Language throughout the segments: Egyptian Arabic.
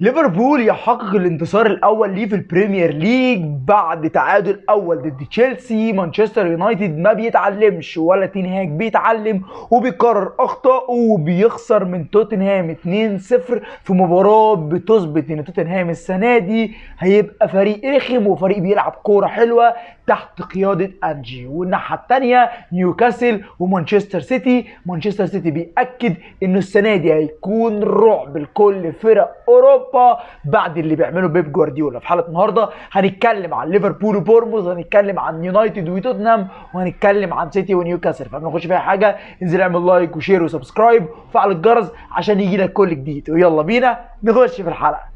ليفربول يحقق الانتصار الاول ليه في البريمير ليج بعد تعادل اول ضد تشيلسي مانشستر يونايتد ما بيتعلمش ولا تنهاج بيتعلم وبيكرر اخطائه وبيخسر من توتنهام 2-0 في مباراه بتثبت ان توتنهام السنه دي هيبقى فريق رخم وفريق بيلعب كوره حلوه تحت قياده انجي والناحيه الثانيه نيوكاسل ومانشستر سيتي مانشستر سيتي بياكد انه السنه دي هيكون رعب لكل فرق اوروبا بعد اللي بيعمله بيب جوارديولا في حلقه النهارده هنتكلم عن ليفربول وبورموث هنتكلم عن يونايتد وتوتنهام وهنتكلم عن سيتي ونيوكاسل فقبل ما نخش في اي حاجه انزل اعمل لايك وشير وسبسكرايب وفعل الجرس عشان يجي لك كل جديد ويلا بينا نخش في الحلقه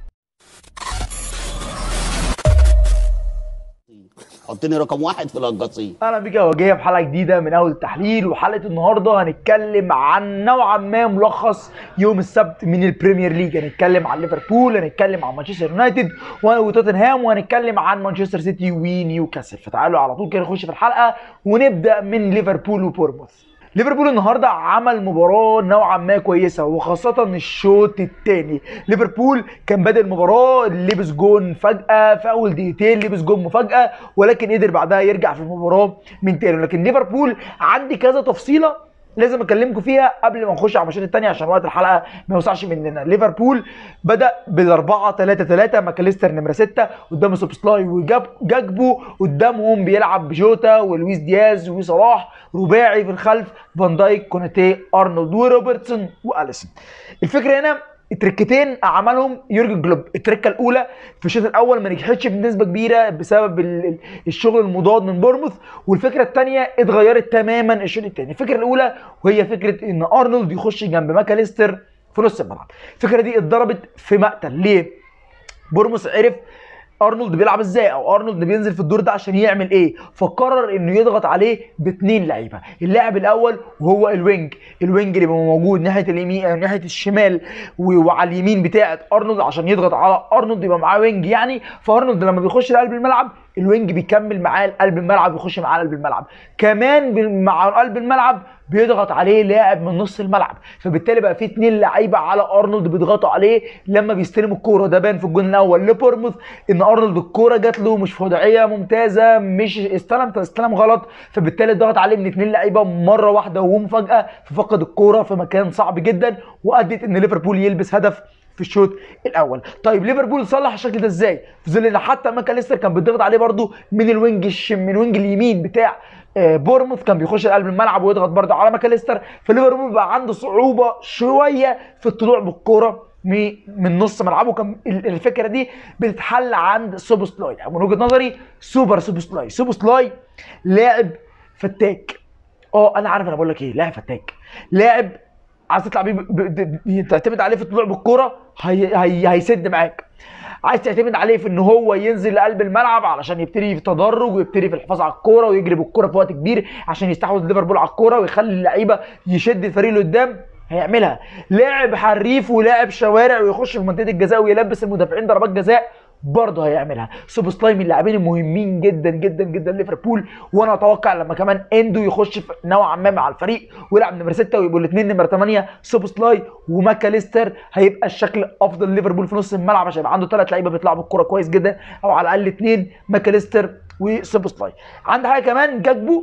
حطني رقم واحد في القصيم اهلا بيك يا وجيه في حلقه جديده من اول التحليل وحلقه النهارده هنتكلم عن نوعا ما ملخص يوم السبت من البريمير ليج هنتكلم عن ليفربول هنتكلم عن مانشستر يونايتد وتوتنهام وهنتكلم عن مانشستر سيتي ونيوكاسل فتعالوا على طول كده نخش في الحلقه ونبدا من ليفربول وبورموث ليفربول النهارده عمل مباراه نوعا ما كويسه وخاصه الشوط الثاني ليفربول كان بادئ المباراه لبس جون فجاه في اول دقيقتين لبس جون مفاجاه ولكن قدر بعدها يرجع في المباراه من تاني لكن ليفربول عندي كذا تفصيله لازم اكلمكم فيها قبل ما نخش على الماتشات الثانيه عشان وقت الحلقه ما يوسعش مننا ليفربول بدا بالاربعه 3 3 ماكاليستر نمره 6 قدام سوبسلاي وجاب جاكبو قدامهم بيلعب بجوتا ولويس دياز وصلاح رباعي في الخلف فان دايك كوناتي ارنولد وروبرتسون واليسون الفكره هنا التركتين عملهم يورجن كلوب التركه الاولى في الشوط الاول ما نجحتش بنسبه كبيره بسبب ال- الشغل المضاد من بورموث والفكره الثانيه اتغيرت تماما الشوط الثاني الفكره الاولى وهي فكره ان ارنولد يخش جنب ماكاليستر في نص الملعب الفكره دي اتضربت في مقتل ليه بورموث عرف ارنولد بيلعب ازاي او ارنولد بينزل في الدور ده عشان يعمل ايه فقرر انه يضغط عليه باثنين لعيبه اللاعب الاول وهو الوينج الوينج اللي بيبقى موجود ناحيه اليمين أو ناحيه الشمال و- وعلى اليمين بتاعه ارنولد عشان يضغط على ارنولد يبقى معاه وينج يعني فارنولد لما بيخش لقلب الملعب الوينج بيكمل معاه لقلب الملعب ويخش معاه قلب الملعب كمان بال- مع قلب الملعب بيضغط عليه لاعب من نص الملعب فبالتالي بقى في اتنين لعيبه على ارنولد بيضغطوا عليه لما بيستلم الكوره ده بان في الجون الاول لبورموث ان ارنولد الكوره جات له مش في وضعيه ممتازه مش استلم استلم غلط فبالتالي ضغط عليه من اتنين لعيبه مره واحده ومفاجاه ففقد الكوره في مكان صعب جدا وادت ان ليفربول يلبس هدف في الشوط الاول طيب ليفربول صلح الشكل ده ازاي في ظل ان حتى ماكاليستر كان بيضغط عليه برده من الوينج الش- من الوينج اليمين بتاع آه، بورموث كان بيخش قلب الملعب ويضغط برده على ماكاليستر فليفربول بقى عنده صعوبه شويه في الطلوع بالكوره م- من نص ملعبه كان ال- الفكره دي بتتحل عند سوبوسلاي يعني من وجهه نظري سوبر سوبوسلاي سوبوسلاي لاعب فتاك اه انا عارف انا بقول لك ايه لاعب فتاك لاعب عايز تطلع بيه ب- ب- ب- تعتمد عليه في الطلوع بالكوره هي هي هيسد معاك عايز تعتمد عليه في ان هو ينزل لقلب الملعب علشان يبتدي في تدرج ويبتدي في الحفاظ على الكوره ويجري بالكوره في وقت كبير عشان يستحوذ ليفربول على الكوره ويخلي اللعيبه يشد الفريق اللي قدام هيعملها لاعب حريف ولاعب شوارع ويخش في منطقه الجزاء ويلبس المدافعين ضربات جزاء برضه هيعملها سوبوسلاي من اللاعبين المهمين جدا جدا جدا ليفربول وانا اتوقع لما كمان اندو يخش في نوعا ما مع الفريق ويلعب نمره 6 ويبقوا الاثنين نمره 8 سوبوسلاي وماكاليستر هيبقى الشكل افضل ليفربول في نص الملعب عشان يبقى عنده ثلاث لعيبه بيطلعوا بالكوره كويس جدا او على الاقل اثنين ماكاليستر وسوبوسلاي عندي حاجه كمان جاكبو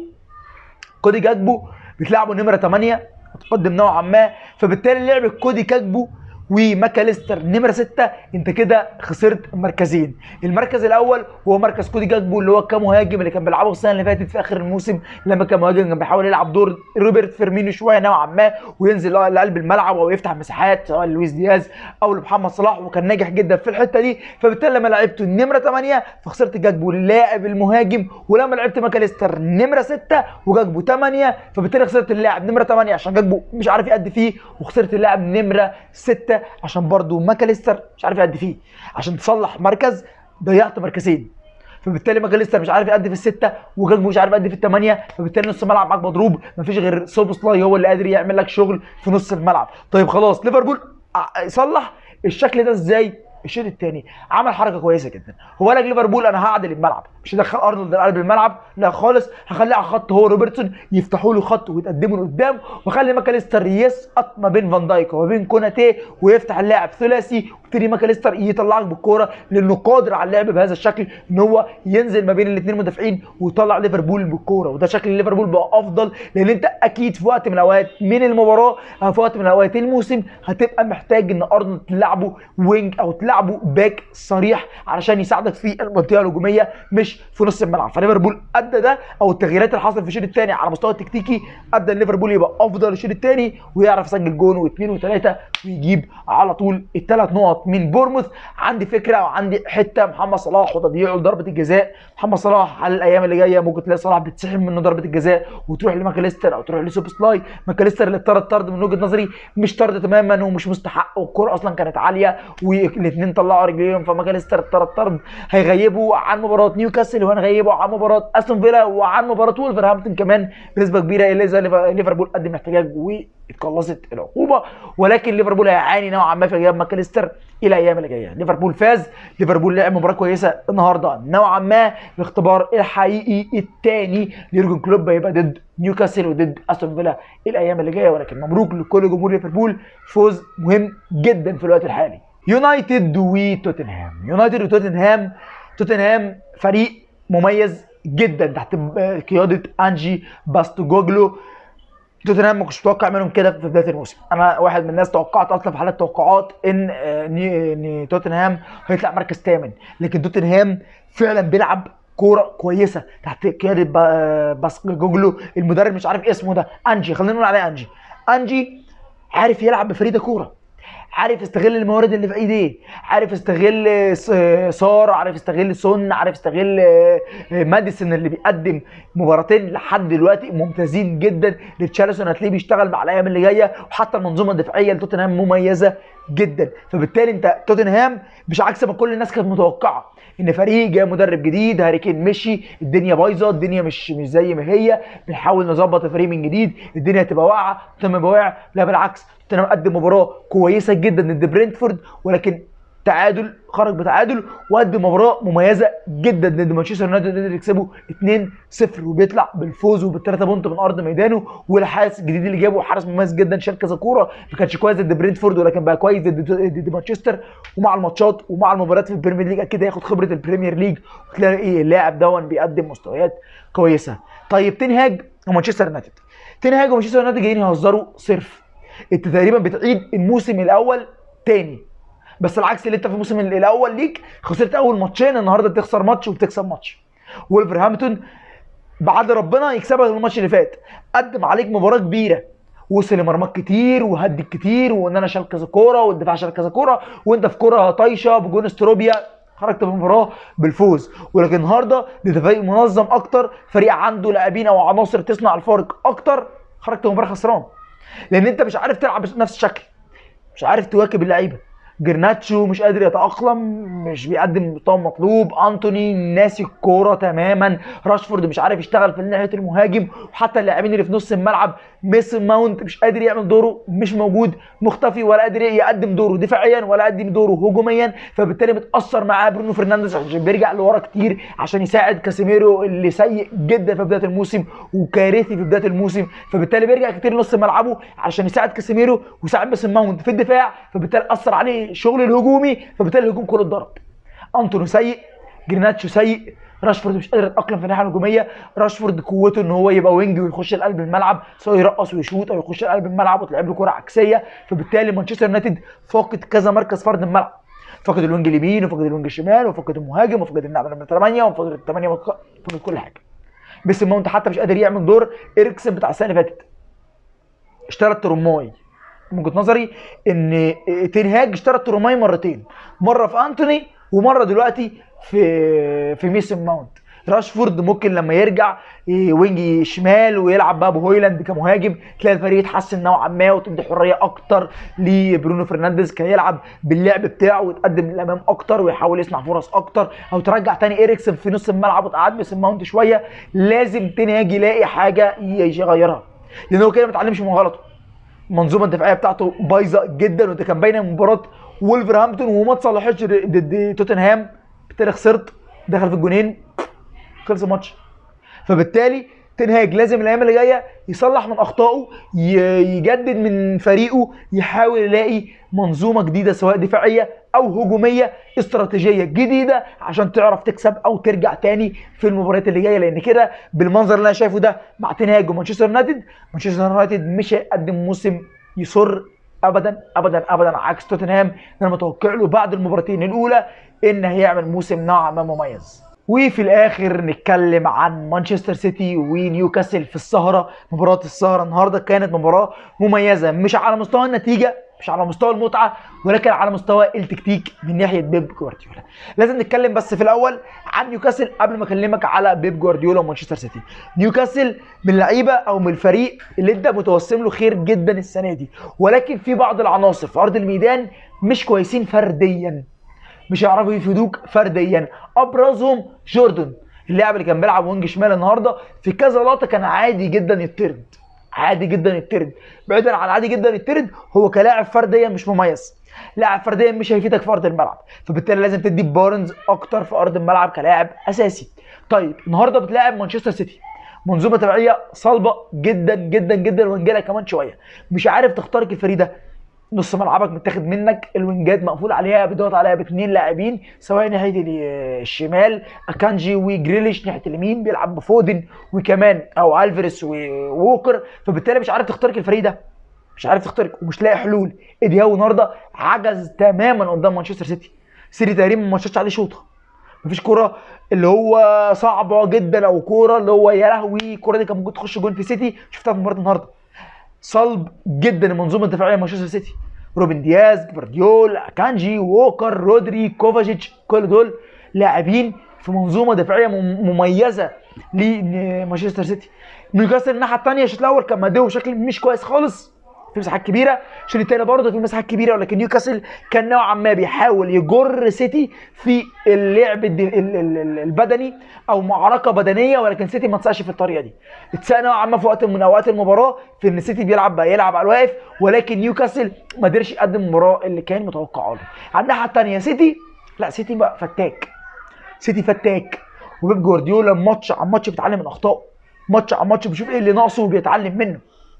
كودي جاكبو بتلعبه نمره 8 متقدم نوعا ما فبالتالي لعب كودي كاكبو وماكاليستر نمره 6 انت كده خسرت مركزين المركز الاول هو مركز كودي جاكبو اللي هو كمهاجم اللي كان بيلعبه السنه اللي فاتت في اخر الموسم لما كان مهاجم كان بيحاول يلعب دور روبرت فيرمينو شويه نوعا ما وينزل لقلب الملعب او يفتح مساحات سواء لويس دياز او لمحمد صلاح وكان ناجح جدا في الحته دي فبالتالي لما لعبته النمره 8 فخسرت جاكبو اللاعب المهاجم ولما لعبت ماكاليستر نمره 6 وجاكبو 8 فبالتالي خسرت اللاعب نمره 8 عشان جاكبو مش عارف يأدي فيه وخسرت اللاعب نمره 6 عشان برضو ماكاليستر مش عارف يأدي فيه عشان تصلح مركز ضيعت مركزين فبالتالي ماكاليستر مش عارف يأدي في الستة وجاكبو مش عارف يأدي في الثمانية فبالتالي نص الملعب معاك مضروب مفيش غير سوبوسلاي هو اللي قادر يعمل لك شغل في نص الملعب طيب خلاص ليفربول ع- صلح الشكل ده ازاي الشوط الثاني عمل حركه كويسه جدا هو قال لك ليفربول انا هعدل الملعب مش هدخل ارنولد قلب الملعب لا خالص هخليه على خط هو روبرتسون يفتحوا له خط ويتقدموا لقدام واخلي ماكاليستر يسقط ما بين فان دايك وما بين كوناتي ويفتح اللاعب ثلاثي ويبتدي ماكاليستر يطلعك بالكوره لانه قادر على اللعب بهذا الشكل ان هو ينزل ما بين الاثنين مدافعين ويطلع ليفربول بالكوره وده شكل ليفربول بقى افضل لان انت اكيد في وقت من الاوقات من المباراه او في وقت من الاوقات الموسم هتبقى محتاج ان ارنولد تلعبه وينج او تلعبه باك صريح علشان يساعدك في المنطقه الهجوميه مش في نص الملعب فليفربول ادى ده او التغييرات اللي حصلت في الشوط الثاني على مستوى التكتيكي ادى ان ليفربول يبقى افضل الشوط الثاني ويعرف يسجل جون واثنين وثلاثه ويجيب على طول الثلاث نقط من بورموث عندي فكره وعندي حته محمد صلاح وتضييعه لضربه الجزاء محمد صلاح على الايام اللي جايه ممكن تلاقي صلاح بتسحب منه ضربه الجزاء وتروح لماكاليستر او تروح لسوبسلاي ماكاليستر اللي اتطرد طرد من وجهه نظري مش طرد تماما ومش مستحق والكره اصلا كانت عاليه والاثنين طلعوا رجليهم فماكاليستر اتطرد طرد هيغيبه عن مباراه نيوكاسل وهنغيبه عن مباراه استون فيلا وعن مباراه وولفرهامبتون كمان بنسبه كبيره الا اذا ليفربول قدم احتجاج واتقلصت العقوبه ولكن ليفربول هيعاني نوعا ما في غياب ماكاليستر الى الايام اللي جايه ليفربول فاز ليفربول لعب مباراه كويسه النهارده نوعا ما الاختبار الحقيقي الثاني ليورجن كلوب هيبقى ضد نيوكاسل وضد استون فيلا الايام اللي جايه ولكن مبروك لكل جمهور ليفربول فوز مهم جدا في الوقت الحالي يونايتد وتوتنهام يونايتد وتوتنهام توتنهام فريق مميز جدا تحت قياده انجي باستوجوجلو توتنهام ما كنتش متوقع منهم كده في بدايه الموسم انا واحد من الناس توقعت اصلا في حالات التوقعات ان ان توتنهام هيطلع مركز ثامن لكن توتنهام فعلا بيلعب كوره كويسه تحت قياده باسكوجلو المدرب مش عارف اسمه ده انجي خلينا نقول عليه انجي انجي عارف يلعب بفريده كوره عارف يستغل الموارد اللي في ايديه عارف يستغل سار عارف يستغل سون عارف يستغل ماديسون اللي بيقدم مباراتين لحد دلوقتي ممتازين جدا ريتشارلسون هتلاقيه بيشتغل مع الايام اللي جايه وحتى المنظومه الدفاعيه لتوتنهام مميزه جدا فبالتالي انت توتنهام مش عكس ما كل الناس كانت متوقعه ان فريق جاي مدرب جديد هاري كين مشي الدنيا بايظه الدنيا مش مش زي ما هي بنحاول نظبط الفريق من جديد الدنيا هتبقى واقعه توتنهام يبقى واقع لا بالعكس توتنهام قدم مباراه كويسه جدا ضد برينتفورد ولكن تعادل خرج بتعادل وقدم مباراه مميزه جدا ضد مانشستر يونايتد قدر يكسبه 2-0 وبيطلع بالفوز وبالثلاثه بونت من ارض ميدانه والحارس الجديد اللي جابه حارس مميز جدا شال كذا كوره ما كانش كويس ضد برينتفورد ولكن بقى كويس ضد ضد مانشستر ومع الماتشات ومع المباريات في البريمير ليج اكيد هياخد خبره البريمير ليج وتلاقي ايه اللاعب دون بيقدم مستويات كويسه طيب تنهاج ومانشستر يونايتد تنهاج ومانشستر يونايتد جايين يهزروا صرف انت تقريبا بتعيد الموسم الاول تاني بس العكس اللي انت في الموسم الاول ليك خسرت اول ماتشين النهارده بتخسر ماتش وبتكسب ماتش وولفرهامبتون بعد ربنا يكسبك الماتش اللي فات قدم عليك مباراه كبيره وصل لمرمات كتير وهدد كتير وان انا شال كذا كوره والدفاع شال كذا كوره وانت في كوره طايشه بجون استروبيا خرجت من المباراه بالفوز ولكن النهارده ده فريق منظم اكتر فريق عنده لاعبين او عناصر تصنع الفارق اكتر خرجت من المباراه خسران لان انت مش عارف تلعب بنفس الشكل مش عارف تواكب اللعيبه جرناتشو مش قادر يتأقلم مش بيقدم المستوى المطلوب انتوني ناسي الكوره تماما راشفورد مش عارف يشتغل في ناحيه المهاجم وحتى اللاعبين اللي في نص الملعب ميسن ماونت مش قادر يعمل دوره مش موجود مختفي ولا قادر يقدم دوره دفاعيا ولا يقدم دوره هجوميا فبالتالي متاثر معاه برونو فرنانديز عشان بيرجع لورا كتير عشان يساعد كاسيميرو اللي سيء جدا في بدايه الموسم وكارثي في بدايه الموسم فبالتالي بيرجع كتير نص ملعبه عشان يساعد كاسيميرو ويساعد ميسن ماونت في الدفاع فبالتالي اثر عليه الشغل الهجومي فبالتالي الهجوم كله اتضرب انتوني سيء جريناتشو سيء راشفورد مش قادر يتاقلم في الناحيه الهجوميه راشفورد قوته ان هو يبقى وينج ويخش لقلب الملعب سواء يرقص ويشوط او يخش لقلب الملعب وتلعب له كره عكسيه فبالتالي مانشستر يونايتد فاقد كذا مركز فرد الملعب فقد الوينج اليمين وفقد الوينج الشمال وفقد المهاجم وفقد اللاعب نمره 8 وفقد الثمانيه وفقد كل حاجه بس ماونت حتى مش قادر يعمل دور اريكسن بتاع السنه اللي فاتت اشترى الترماي من وجهه نظري ان تنهاج اشترى التروماي مرتين مره في انتوني ومره دلوقتي في في ميسن ماونت راشفورد ممكن لما يرجع وينج شمال ويلعب بقى بهويلاند كمهاجم تلاقي الفريق يتحسن نوعا ما وتدي حريه اكتر لبرونو فرنانديز كي يلعب باللعب بتاعه ويتقدم للامام اكتر ويحاول يصنع فرص اكتر او ترجع تاني اريكسن في نص الملعب وتقعد ميسن ماونت شويه لازم تنهاج يلاقي حاجه يغيرها لان هو كده ما اتعلمش من غلطه المنظومه الدفاعيه بتاعته بايظه جدا وده كان باين من مباراه وولفرهامبتون وما تصلحتش ضد توتنهام بالتالي خسرت دخل في الجونين خلص الماتش فبالتالي تنهاج لازم الايام اللي جايه يصلح من اخطائه ي- يجدد من فريقه يحاول يلاقي منظومه جديده سواء دفاعيه او هجوميه استراتيجيه جديده عشان تعرف تكسب او ترجع تاني في المباريات اللي جايه لان كده بالمنظر اللي انا شايفه ده مع تنهاج ومانشستر يونايتد مانشستر يونايتد مش هيقدم موسم يسر ابدا ابدا ابدا عكس توتنهام انا متوقع له بعد المباراتين الاولى ان هيعمل موسم نوعا ما مميز وفي الاخر نتكلم عن مانشستر سيتي ونيوكاسل في السهره مباراه السهره النهارده كانت مباراه مميزه مش على مستوى النتيجه مش على مستوى المتعه ولكن على مستوى التكتيك من ناحيه بيب جوارديولا لازم نتكلم بس في الاول عن نيوكاسل قبل ما اكلمك على بيب جوارديولا ومانشستر سيتي نيوكاسل من اللعيبه او من الفريق اللي انت متوسم له خير جدا السنه دي ولكن في بعض العناصر في ارض الميدان مش كويسين فرديا مش هيعرفوا يفيدوك فرديا ابرزهم جوردن اللاعب اللي كان بيلعب وينج شمال النهارده في كذا لقطه كان عادي جدا يطرد عادي جدا يطرد بعيدا عن عادي جدا يطرد هو كلاعب فرديا مش مميز لاعب فرديا مش هيفيدك في ارض الملعب فبالتالي لازم تدي بارنز اكتر في ارض الملعب كلاعب اساسي طيب النهارده بتلاعب مانشستر سيتي منظومه تبعيه صلبه جدا جدا جدا وانجيلا كمان شويه مش عارف تخترق الفريق ده نص ملعبك متاخد منك الوينجات مقفول عليها بيضغط عليها باثنين لاعبين سواء ناحيه ال- الشمال اكانجي وجريليش ناحيه اليمين بيلعب بفودن وكمان او الفيرس ووكر فبالتالي مش عارف تخترق الفريق ده مش عارف تخترق ومش لاقي حلول ايدي هاو النهارده عجز تماما قدام مانشستر سيتي سيتي تقريبا ما شاطش عليه شوطه مفيش كوره اللي هو صعبه جدا او كوره اللي هو يا لهوي الكوره دي كان ممكن تخش جون في سيتي شفتها في مباراه النهارده صلب جدا المنظومه الدفاعيه مانشستر سيتي روبن دياز جفارديول كانجي ووكر رودري كوفاجيتش كل دول لاعبين في منظومه دفاعيه مم- مميزه لمانشستر سيتي نيوكاسل الناحيه الثانيه الشوط الاول كان ماديه بشكل مش كويس خالص في مساحات كبيره الشوط الثاني برضه في مساحات كبيره ولكن نيوكاسل كان نوعا ما بيحاول يجر سيتي في اللعب الد- ال- ال- ال- البدني او معركه بدنيه ولكن سيتي ما اتسقش في الطريقه دي اتسق نوعا ما في وقت من اوقات المباراه في ان سيتي بيلعب بقى يلعب على الواقف ولكن نيوكاسل ما قدرش يقدم المباراه اللي كان متوقع له على الناحيه الثانيه سيتي لا سيتي بقى فتاك سيتي فتاك وبيب جوارديولا ماتش عن ماتش بيتعلم من اخطائه ماتش عن ماتش بيشوف ايه اللي ناقصه وبيتعلم منه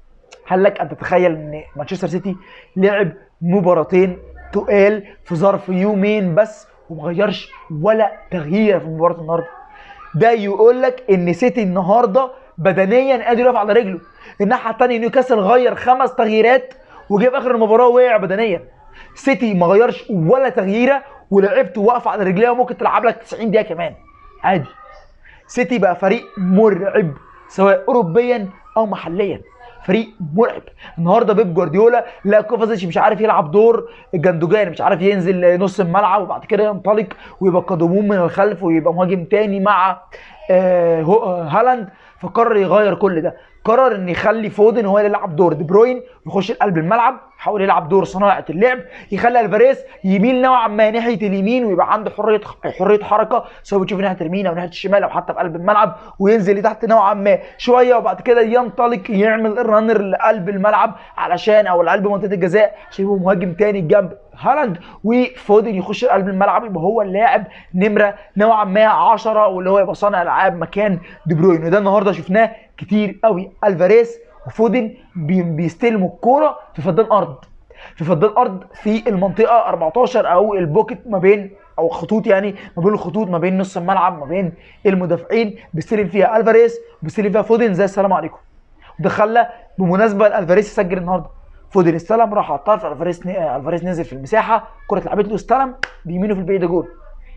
هل لك ان تتخيل ان مانشستر سيتي لعب مباراتين تقال في ظرف يومين بس ومغيرش ولا تغيير في مباراه النهارده ده يقول لك ان سيتي النهارده بدنيا قادر يقف على رجله الناحيه الثانيه نيوكاسل غير خمس تغييرات وجه في اخر المباراه وقع بدنيا سيتي ما غيرش ولا تغييره ولعبته واقفه على رجليها وممكن تلعب لك 90 دقيقه كمان عادي سيتي بقى فريق مرعب سواء اوروبيا او محليا فريق مرعب النهارده بيب جوارديولا لا كوفازيتش مش عارف يلعب دور الجندوجان مش عارف ينزل نص الملعب وبعد كده ينطلق ويبقى قدمون من الخلف ويبقى مهاجم تاني مع آه، هو- آه، هالاند فقرر يغير كل ده قرر ان يخلي فودن هو اللي يلعب دور دي بروين يخش قلب الملعب يحاول يلعب دور صناعه اللعب يخلي الفاريز يميل نوعا ما ناحيه اليمين ويبقى عنده حريه حريه حركه سواء بتشوف ناحيه اليمين او ناحيه الشمال او حتى في قلب الملعب وينزل لتحت نوعا ما شويه وبعد كده ينطلق يعمل الرانر لقلب الملعب علشان او لقلب منطقه الجزاء عشان يبقى مهاجم تاني جنب هالاند وفودن يخش قلب الملعب يبقى هو اللاعب نمره نوعا ما 10 واللي هو يبقى صانع العاب مكان دي بروين وده النهارده شفناه كتير قوي الفاريز وفودن بي- بيستلموا الكوره في فدان ارض في فدان ارض في المنطقه 14 او البوكت ما بين او خطوط يعني ما بين الخطوط ما بين نص الملعب ما بين المدافعين بيستلم فيها الفاريز بيستلم فيها فودن زي السلام عليكم وده خلى بمناسبه الفاريز يسجل النهارده فودن استلم راح على الطرف الفاريز ن- الفاريز نزل في المساحه كره اتلعبت له استلم بيمينه في البعيد جول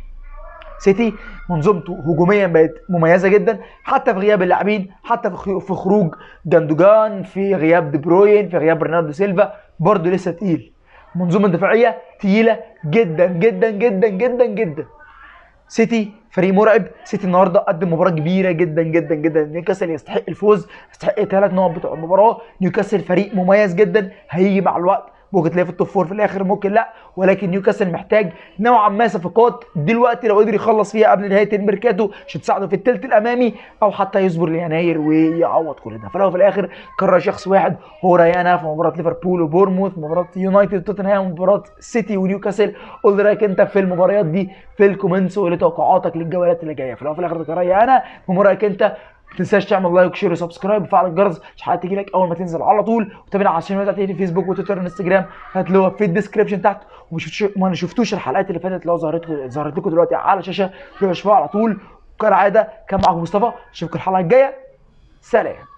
سيتي منظومته هجوميا بقت مميزه جدا حتى في غياب اللاعبين حتى في خي- في خروج جندوجان في غياب دي بروين في غياب برناردو سيلفا برضه لسه تقيل منظومه دفاعيه تقيله جدا جدا جدا جدا جدا سيتي فريق مرعب سيتي النهارده قدم مباراه كبيره جدا جدا جدا نيوكاسل يستحق الفوز يستحق ثلاث نقط بتوع المباراه نيوكاسل فريق مميز جدا هيجي مع الوقت ممكن تلاقيه في التوب فور في الاخر ممكن لا ولكن نيوكاسل محتاج نوعا ما صفقات دلوقتي لو قدر يخلص فيها قبل نهايه الميركاتو عشان تساعده في الثلث الامامي او حتى يصبر ليناير ويعوض كل ده فلو في الاخر قرر شخص واحد هو ريانا في مباراه ليفربول وبورموث مباراه يونايتد وتوتنهام ومباراه سيتي ونيوكاسل قول لي رايك انت في المباريات دي في الكومنتس وقول لي توقعاتك للجولات اللي جايه فلو في الاخر ده ريانا في رايك انت ما تنساش تعمل لايك وشير وسبسكرايب وفعل الجرس عشان حلقات تجيلك اول ما تنزل على طول وتابعنا على الشانل بتاعتي في فيسبوك وتويتر وانستجرام هتلاقوها في الديسكربشن تحت وما شفتوش ما شفتوش الحلقات اللي فاتت اللي هو ظهرت ظهرت لكم دلوقتي على الشاشه روحوا شوفوها على طول وكالعاده كان معاكم مصطفى اشوفكم الحلقه الجايه سلام